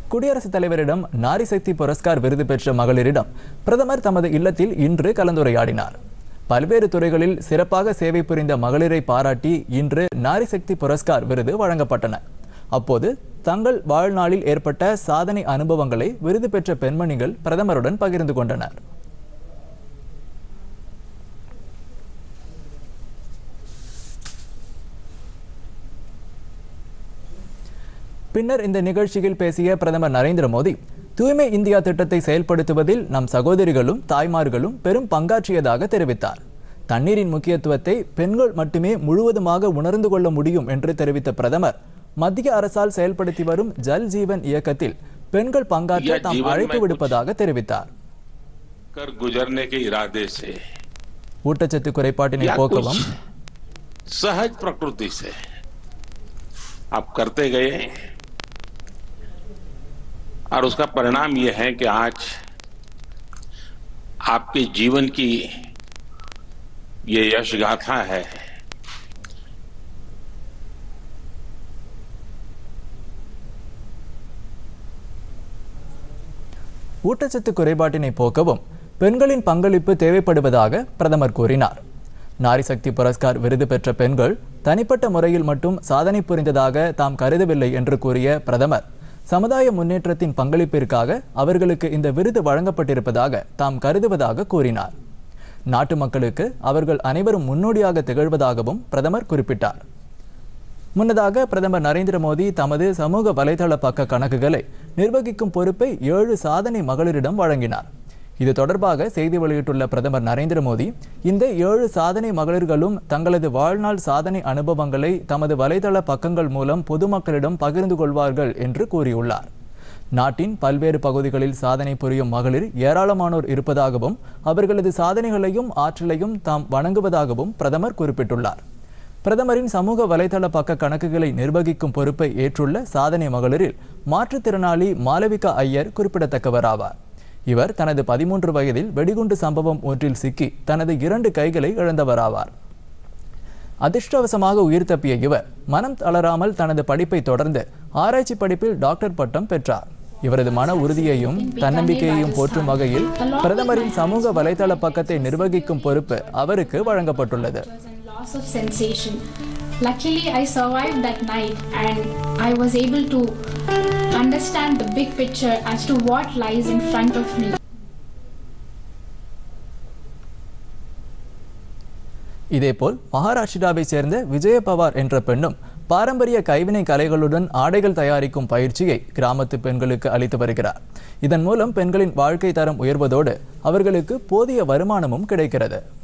குடியரசுத் தலைவரிடம் நாரி சக்தி புரஸ்கார் விருது பெற்ற மகளிரிடம் பிரதமர் தமது இல்லத்தில் இன்று கலந்துரையாடினார் பல்வேறு துறைகளில் சிறப்பாக சேவை புரிந்த மகளிரை பாராட்டி இன்று நாரி சக்தி புரஸ்கார் விருது வழங்கப்பட்டன அப்போது தங்கள் வாழ்நாளில் ஏற்பட்ட சாதனை அனுபவங்களை விருது பெற்ற பெண்மணிகள் பிரதமருடன் பகிர்ந்து கொண்டனர் பின்னர் இந்த நிகழ்ச்சியில் பேசிய பிரதமர் நரேந்திர மோடி தூய்மை இந்தியா திட்டத்தை செயல்படுத்துவதில் நம் சகோதரிகளும் தாய்மார்களும் பெரும் பங்காற்றியதாக தெரிவித்தார் தண்ணீரின் முக்கியத்துவத்தை பெண்கள் மட்டுமே முழுவதுமாக உணர்ந்து கொள்ள முடியும் என்று தெரிவித்த பிரதமர் மத்திய அரசால் செயல்படுத்தி வரும் ஜல் ஜீவன் இயக்கத்தில் பெண்கள் பங்காற்ற यह தாம் जीवन அழைப்பு में விடுப்பதாக தெரிவித்தார் कर गुजरने के इरादे से ஊட்டச்சத்து குறைபாட்டினை या போக்கவும் कुछ सहज प्रकृति से आप करते गए और उसका परिणाम यह है कि आज आपके जीवन की ये यश गाथा है ஊட்டச்சத்து குறைபாட்டினை போக்கவும் பெண்களின் பங்களிப்பு தேவைப்படுவதாக பிரதமர் கூறினார் நாரி சக்தி புரஸ்கார் விருது பெற்ற பெண்கள் தனிப்பட்ட முறையில் மட்டும் சாதனை புரிந்ததாக தாம் கருதவில்லை என்று கூறிய பிரதமர் சமுதாய முன்னேற்றத்தின் பங்களிப்பிற்காக அவர்களுக்கு இந்த விருது வழங்கப்பட்டிருப்பதாக தாம் கருதுவதாக கூறினார் நாட்டு மக்களுக்கு அவர்கள் அனைவரும் முன்னோடியாக திகழ்வதாகவும் பிரதமர் குறிப்பிட்டார் முன்னதாக பிரதமர் நரேந்திர மோடி தமது சமூக வலைதள பக்க கணக்குகளை நிர்வகிக்கும் பொறுப்பை ஏழு சாதனை மகளிரிடம் வழங்கினார் இது தொடர்பாக செய்தி வெளியிட்டுள்ள பிரதமர் நரேந்திர மோடி இந்த ஏழு சாதனை மகளிர்களும் தங்களது வாழ்நாள் சாதனை அனுபவங்களை தமது வலைதள பக்கங்கள் மூலம் பொதுமக்களிடம் பகிர்ந்து கொள்வார்கள் என்று கூறியுள்ளார் நாட்டின் பல்வேறு பகுதிகளில் சாதனை புரியும் மகளிர் ஏராளமானோர் இருப்பதாகவும் அவர்களது சாதனைகளையும் ஆற்றலையும் தாம் வணங்குவதாகவும் பிரதமர் குறிப்பிட்டுள்ளார் பிரதமரின் சமூக வலைதள பக்க கணக்குகளை நிர்வகிக்கும் பொறுப்பை ஏற்றுள்ள சாதனை மகளிரில் மாற்றுத்திறனாளி மாளவிகா ஐயர் குறிப்பிடத்தக்கவராவார் இவர் தனது பதிமூன்று வயதில் வெடிகுண்டு சம்பவம் ஒன்றில் சிக்கி தனது இரண்டு கைகளை இழந்தவராவார் அதிர்ஷ்டவசமாக உயிர் தப்பிய இவர் மனம் தளராமல் தனது படிப்பை தொடர்ந்து ஆராய்ச்சி படிப்பில் டாக்டர் பட்டம் பெற்றார் இவரது மன உறுதியையும் தன்னம்பிக்கையையும் போற்றும் வகையில் பிரதமரின் சமூக வலைதள பக்கத்தை நிர்வகிக்கும் பொறுப்பு அவருக்கு வழங்கப்பட்டுள்ளது and loss of sensation. Luckily, I survived that night and I was able to understand the big picture as to what lies in front of me. இதேபோல் மகாராஷ்டிராவை சேர்ந்த விஜய பவார் என்ற பெண்ணும் பாரம்பரிய கைவினை கலைகளுடன் ஆடைகள் தயாரிக்கும் பயிற்சியை கிராமத்து பெண்களுக்கு அளித்து வருகிறார் இதன் மூலம் பெண்களின் வாழ்க்கை தரம் உயர்வதோடு அவர்களுக்கு போதிய வருமானமும் கிடைக்கிறது